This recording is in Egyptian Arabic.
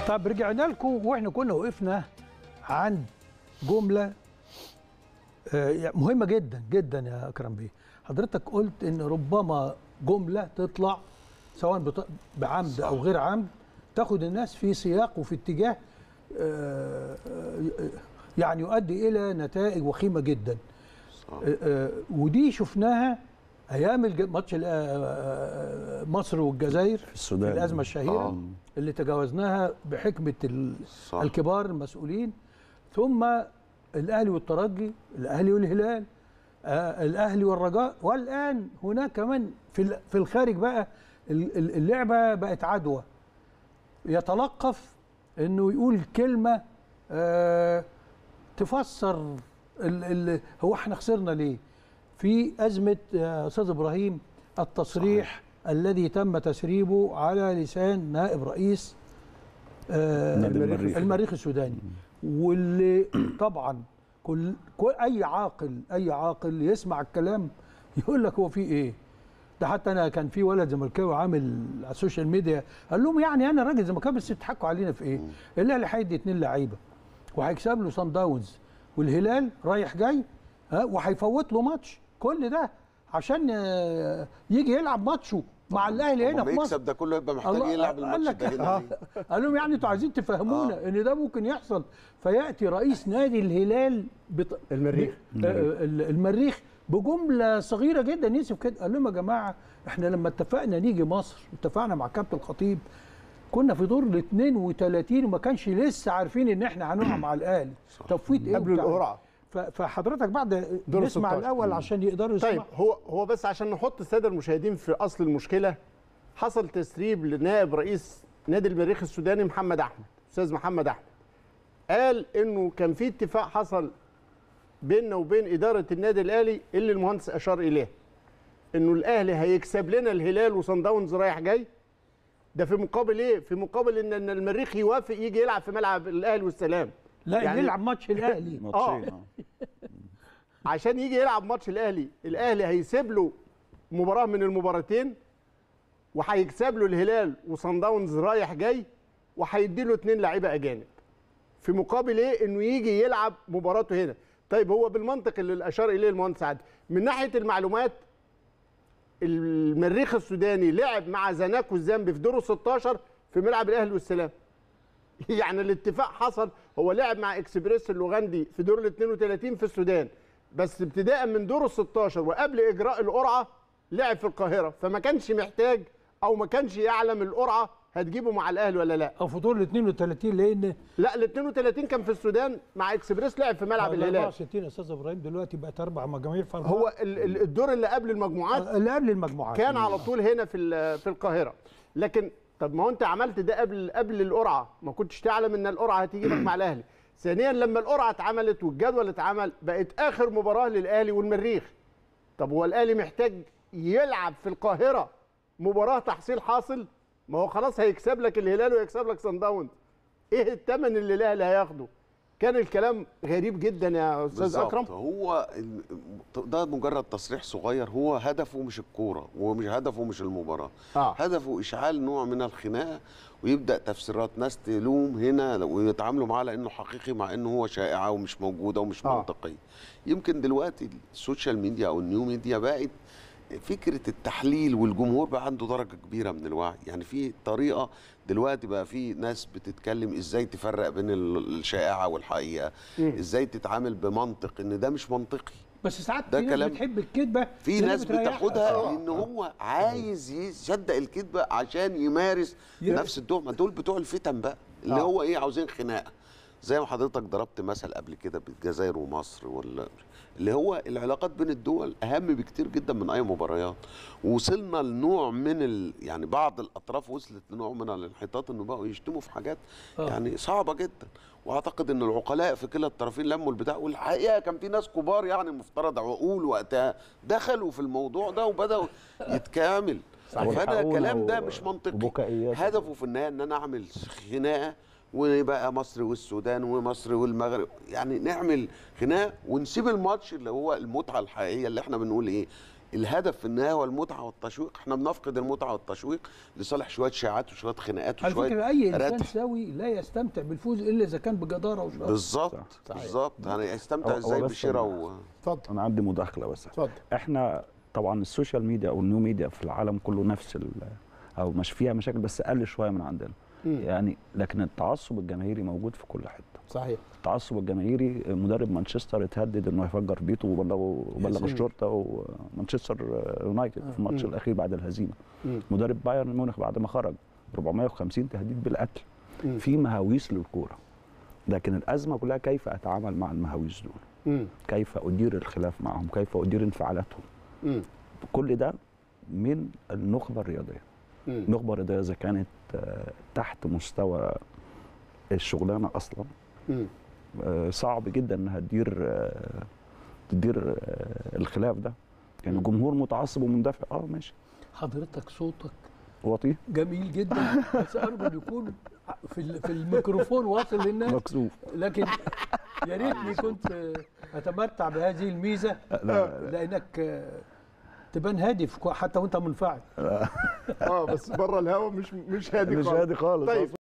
طب رجعنا لكم واحنا كنا وقفنا عند جمله آه، مهمه جدا جدا يا اكرم بيه حضرتك قلت ان ربما جمله تطلع سواء بط- بعمد او غير عمد تاخد الناس في سياق وفي اتجاه آه، آه، يعني يؤدي الى نتائج وخيمه جدا آه، آه، ودي شفناها ايام الج- ماتش ال- آه، مصر والجزائر في السودان. الازمه الشهيره آه. اللي تجاوزناها بحكمه ال- صح. الكبار المسؤولين ثم الاهلي والترجي الاهلي والهلال آه الاهلي والرجاء والان هناك كمان في ال- في الخارج بقى ال- ال- اللعبه بقت عدوى يتلقف انه يقول كلمه آه تفسر ال ال هو احنا خسرنا ليه؟ في ازمه يا استاذ ابراهيم التصريح صحيح. الذي تم تسريبه على لسان نائب رئيس آه نادي المريخ. المريخ السوداني واللي طبعا كل, كل اي عاقل اي عاقل يسمع الكلام يقول لك هو في ايه؟ ده حتى انا كان في ولد زملكاوي عامل على السوشيال ميديا قال لهم يعني انا راجل زملكاوي بس بتضحكوا علينا في ايه؟ الاهلي هيدي اتنين لعيبه وهيكسب له سان داونز والهلال رايح جاي ها وهيفوت له ماتش كل ده عشان آه، يجي يلعب ماتشه مع الاهلي هنا لما في مصر يكسب ده كله يبقى محتاج الله- يلعب قال الماتش لك ده هنا ليه؟ قال لهم يعني انتوا عايزين تفهمونا ان ده ممكن يحصل فياتي رئيس نادي الهلال بط... المريخ. ب... آه، ال- المريخ بجمله صغيره جدا يوسف كده قال لهم يا جماعه احنا لما اتفقنا نيجي مصر اتفقنا مع كابتن الخطيب كنا في دور ال 32 وما كانش لسه عارفين ان احنا هنقع مع الاهلي تفويت ايه قبل وبتاع إيه؟ القرعه ف- فحضرتك بعد دور نسمع 16. الاول عشان يقدروا يسمعوا طيب هو هو بس عشان نحط الساده المشاهدين في اصل المشكله حصل تسريب لنائب رئيس نادي المريخ السوداني محمد احمد استاذ محمد احمد قال انه كان في اتفاق حصل بيننا وبين اداره النادي الاهلي اللي المهندس اشار اليه انه الاهلي هيكسب لنا الهلال وصن داونز رايح جاي ده في مقابل ايه في مقابل ان إن المريخ يوافق يجي يلعب في ملعب الاهلي والسلام لا يعني- يلعب ماتش الاهلي ماتشين اه عشان يجي يلعب ماتش الاهلي الاهلي هيسيب له مباراه من المباراتين وهيكسب له الهلال وصن داونز رايح جاي وهيدي له اثنين لعيبه اجانب في مقابل ايه انه يجي يلعب مباراته هنا طيب هو بالمنطق اللي اشار اليه المهندس عادل من ناحيه المعلومات المريخ السوداني لعب مع زناكو الزامبي في دور 16 في ملعب الاهلي والسلام يعني الاتفاق حصل هو لعب مع اكسبريس اللوغندي في دور ال 32 في السودان بس ابتداء من دور ال 16 وقبل اجراء القرعه لعب في القاهره فما كانش محتاج او ما كانش يعلم القرعه هتجيبه مع الاهلي ولا لا او في دور ال 32 لان لا ال 32 كان في السودان مع اكسبريس لعب في ملعب ال الهلال 64 يا استاذ ابراهيم دلوقتي بقت اربع مجاميع في أربعة. هو ال- ال- الدور اللي قبل المجموعات اللي قبل المجموعات كان على طول هنا في ال- في القاهره لكن طب ما هو انت عملت ده قبل قبل القرعه ما كنتش تعلم ان القرعه هتيجي لك مع الاهلي ثانيا لما القرعه اتعملت والجدول اتعمل بقت اخر مباراه للاهلي والمريخ طب هو الاهلي محتاج يلعب في القاهره مباراه تحصيل حاصل ما هو خلاص هيكسب لك الهلال ويكسب لك صن داونز ايه الثمن اللي الاهلي هياخده كان الكلام غريب جدا يا استاذ بالظبط. اكرم هو ال- ده مجرد تصريح صغير هو هدفه مش الكوره ومش هدفه مش المباراه آه. هدفه اشعال نوع من الخناقه ويبدا تفسيرات ناس تلوم هنا ويتعاملوا معاه لانه حقيقي مع انه هو شائعه ومش موجوده ومش آه. منطقيه يمكن دلوقتي السوشيال ميديا او النيو ميديا بقت فكره التحليل والجمهور بقى عنده درجه كبيره من الوعي يعني في طريقه دلوقتي بقى في ناس بتتكلم ازاي تفرق بين ال- الشائعه والحقيقه ازاي تتعامل بمنطق ان ده مش منطقي بس ساعات ده في ناس كلام- بتحب الكذبه في اللي ناس بتريحها. بتاخدها آه. لان هو عايز يصدق الكذبه عشان يمارس يمارس. نفس التهمه دول بتوع الفتن بقى اللي آه. هو ايه عاوزين خناقه زي ما حضرتك ضربت مثل قبل كده بالجزائر ومصر ولا اللي هو العلاقات بين الدول اهم بكتير جدا من اي مباريات وصلنا لنوع من ال... يعني بعض الاطراف وصلت لنوع من الانحطاط انه بقوا يشتموا في حاجات آه. يعني صعبه جدا واعتقد ان العقلاء في كلا الطرفين لموا البتاع والحقيقه كان في ناس كبار يعني المفترض عقول وقتها دخلوا في الموضوع ده وبداوا يتكامل فانا والحقونا الكلام ده و- مش منطقي وبكائيات. هدفه في النهايه ان انا اعمل خناقه ويبقى مصر والسودان ومصر والمغرب يعني نعمل خناقه ونسيب الماتش اللي هو المتعه الحقيقيه اللي احنا بنقول ايه الهدف في النهايه هو المتعه والتشويق احنا بنفقد المتعه والتشويق لصالح شويه شائعات وشويه خناقات على وشويه فكره اي انسان رتح. سوي لا يستمتع بالفوز الا اذا كان بجداره وشرف بالظبط صحيح. بالظبط هيستمتع هو- هو ازاي بس بشراء ال- و... اتفضل انا عندي مداخله بس اتفضل احنا طبعا السوشيال ميديا او النيو ميديا في العالم كله نفس ال او مش فيها مشاكل بس اقل شويه من عندنا مم. يعني لكن التعصب الجماهيري موجود في كل حته صحيح التعصب الجماهيري مدرب مانشستر اتهدد انه يفجر بيته وبلغ وبلغ سلام. الشرطه ومانشستر يونايتد في الماتش مم. الاخير بعد الهزيمه مم. مدرب بايرن ميونخ بعد ما خرج 450 تهديد بالقتل مم. في مهاويس للكوره لكن الازمه كلها كيف اتعامل مع المهاويس دول مم. كيف ادير الخلاف معهم كيف ادير انفعالاتهم مم. كل ده من النخبه الرياضيه مم. النخبه الرياضيه اذا كانت آه، تحت مستوى الشغلانه اصلا مم. آه، صعب جدا انها تدير آه، تدير آه، الخلاف ده يعني جمهور متعصب ومندفع اه ماشي حضرتك صوتك وطيه جميل جدا بس ارجو إنه يكون في ال- في الميكروفون واصل للناس مكسوف لكن يا ريتني كنت اتمتع بهذه الميزه لا لانك تبان هادف حتى وانت منفعل اه بس بره الهوا مش مش هادي مش خالص هادي خالص طيب أصلاً.